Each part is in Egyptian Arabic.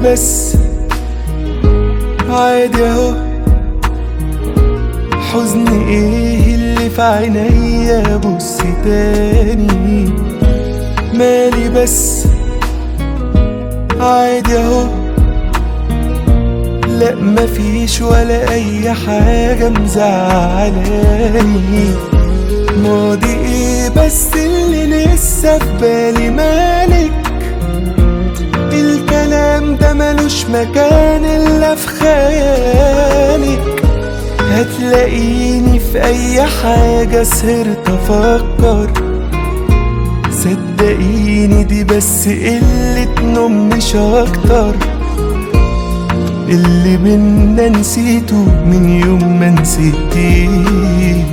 بس عادي اهو حزن ايه اللي في عينيا بص تاني مالي بس عادي اهو لا مفيش ولا اي حاجة مزعلاني ماضي ايه بس اللي لسه في بالي مالك الكلام ده ملوش مكان الا في خيالك هتلاقيني في اي حاجة سهرت افكر صدقيني دي بس قلة نوم مش اكتر اللي بينا نسيته من يوم ما نسيتيه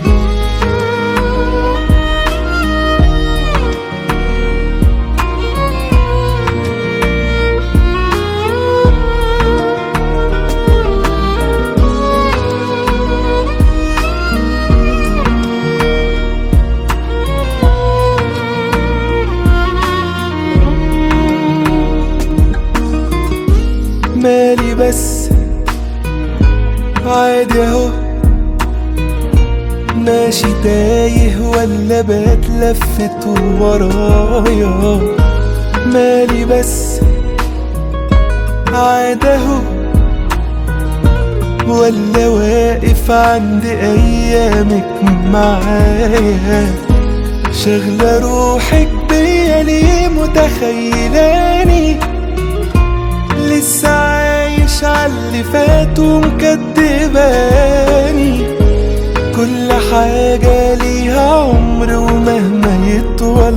مالي بس عادي اهو ماشي تايه ولا بتلفت ورايا مالي بس عادي اهو ولا واقف عند ايامك معايا شغلة روحك بيا ليه متخيلاني لسه عايش عاللي فات ومكدباني كل حاجة ليها عمر ومهما يطول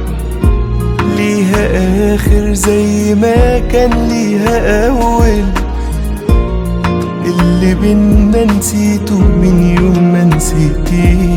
ليها آخر زي ما كان ليها أول اللي بينا نسيته من يوم ما نسيتيه